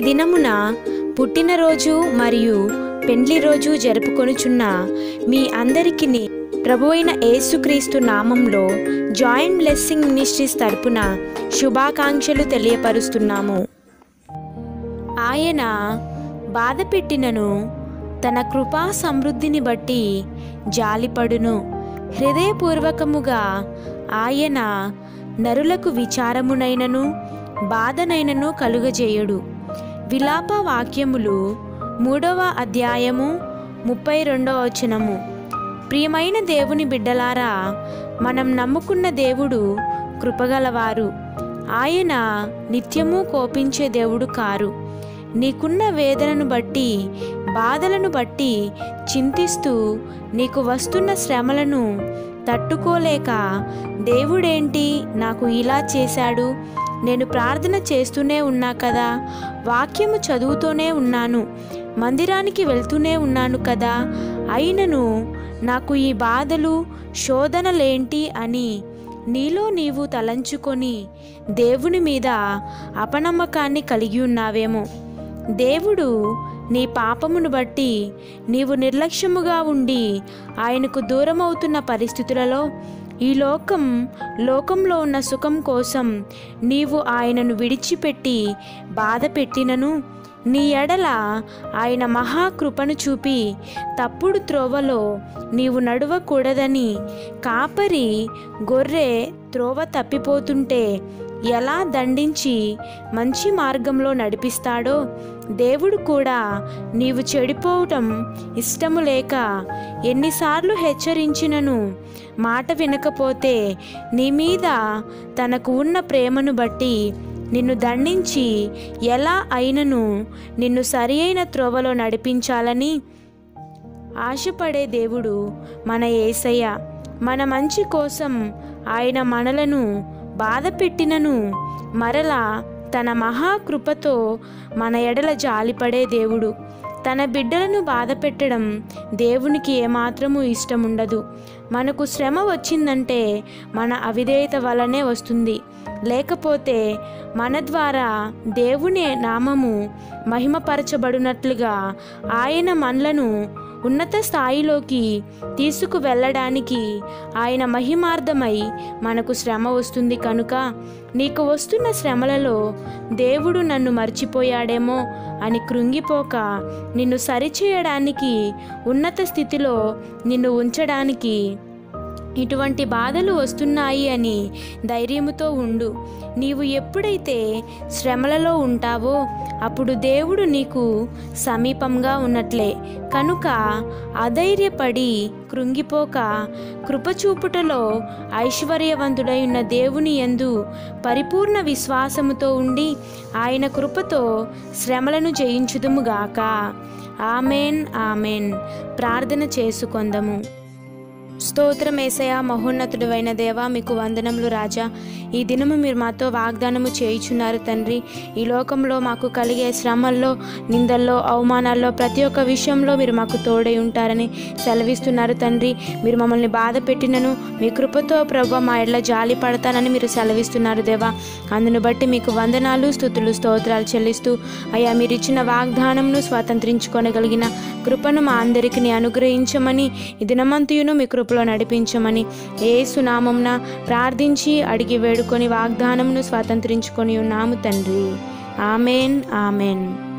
దినమున పుట్టినరోజు మరియు పెండ్లి రోజు జరుపుకొనుచున్న మీ అందరికీ ప్రభువైన యేసుక్రీస్తు నామంలో జాయింట్ బ్లెస్సింగ్ మినిస్ట్రీస్ తరపున శుభాకాంక్షలు తెలియపరుస్తున్నాము ఆయన బాధ పెట్టినను తన కృపా సమృద్ధిని బట్టి జాలిపడును హృదయపూర్వకముగా ఆయన నరులకు విచారమునైనను బాధనైనను కలుగజేయుడు విలాప వాక్యములు మూడవ అధ్యాయము ముప్పై రెండవ వచనము ప్రియమైన దేవుని బిడ్డలారా మనం నమ్ముకున్న దేవుడు కృపగలవారు ఆయన నిత్యము కోపించే దేవుడు కారు నీకున్న వేదనను బట్టి బాధలను బట్టి చింతిస్తూ నీకు వస్తున్న శ్రమలను తట్టుకోలేక దేవుడేంటి నాకు ఇలా చేశాడు నేను ప్రార్థన చేస్తూనే ఉన్నా కదా వాక్యము చదువుతూనే ఉన్నాను మందిరానికి వెళ్తూనే ఉన్నాను కదా అయినను నాకు ఈ బాధలు శోధనలేంటి అని నీలో నీవు తలంచుకొని దేవుని మీద అపనమ్మకాన్ని కలిగి ఉన్నావేమో దేవుడు నీ పాపమును బట్టి నీవు నిర్లక్ష్యముగా ఉండి ఆయనకు దూరమవుతున్న పరిస్థితులలో ఈ లోకం లోకంలో ఉన్న సుఖం కోసం నీవు ఆయనను విడిచిపెట్టి బాధ పెట్టినను నీ ఎడల ఆయన మహాకృపను చూపి తప్పుడు త్రోవలో నీవు నడవకూడదని కాపరి గొర్రె త్రోవ తప్పిపోతుంటే ఎలా దండించి మంచి మార్గంలో నడిపిస్తాడో దేవుడు కూడా నీవు చెడిపోవటం ఇష్టము లేక ఎన్నిసార్లు హెచ్చరించినను మాట వినకపోతే నీ మీద తనకు ఉన్న ప్రేమను బట్టి నిన్ను దండించి ఎలా అయినను నిన్ను సరి అయిన త్రోవలో నడిపించాలని ఆశపడే దేవుడు మన ఏసయ్య మన మంచి కోసం ఆయన మనలను బాధ పెట్టినను మరలా తన మహాకృపతో మన ఎడల జాలిపడే దేవుడు తన బిడ్డలను బాధ పెట్టడం దేవునికి ఏమాత్రము ఇష్టం ఉండదు మనకు శ్రమ వచ్చిందంటే మన అవిధేయత వలనే వస్తుంది లేకపోతే మన ద్వారా దేవుని నామము మహిమపరచబడినట్లుగా ఆయన మనలను ఉన్నత స్థాయిలోకి తీసుకు వెళ్ళడానికి ఆయన మహిమార్థమై మనకు శ్రమ వస్తుంది కనుక నీకు వస్తున్న శ్రమలలో దేవుడు నన్ను మర్చిపోయాడేమో అని కృంగిపోక నిన్ను సరిచేయడానికి ఉన్నత స్థితిలో నిన్ను ఉంచడానికి ఇటువంటి బాధలు వస్తున్నాయి అని ధైర్యముతో ఉండు నీవు ఎప్పుడైతే శ్రమలలో ఉంటావో అప్పుడు దేవుడు నీకు సమీపంగా ఉన్నట్లే కనుక అధైర్యపడి కృంగిపోక కృపచూపుటలో ఐశ్వర్యవంతుడై ఉన్న దేవుని యందు పరిపూర్ణ విశ్వాసముతో ఉండి ఆయన కృపతో శ్రమలను జయించుదుముగాక ఆమెన్ ఆమెన్ ప్రార్థన చేసుకొందము స్తోత్రం ఏసయ మహోన్నతుడైన దేవా మీకు వందనములు రాజా ఈ దినము మీరు మాతో వాగ్దానము చేయుచున్నారు తండ్రి ఈ లోకంలో మాకు కలిగే శ్రమల్లో నిందల్లో అవమానాల్లో ప్రతి ఒక్క విషయంలో మీరు మాకు తోడై ఉంటారని సెలవిస్తున్నారు తండ్రి మీరు మమ్మల్ని బాధ పెట్టినను మీ కృపతో ప్రభు మా ఎడ్ల జాలి పడతానని మీరు సెలవిస్తున్నారు దేవా అందును బట్టి మీకు వందనాలు స్థుతులు స్తోత్రాలు చెల్లిస్తూ అయ్యా మీరు ఇచ్చిన వాగ్దానంను స్వాతంత్రించుకోనగలిగిన కృపను మా అందరికీ అనుగ్రహించమని ఈ దినమంతయును మీ కృపలో నడిపించమని ఏ సునామంన ప్రార్థించి అడిగి వేడుకొని వాగ్దానంను స్వాతంత్రించుకొని ఉన్నాము తండ్రి ఆమెన్ ఆమెన్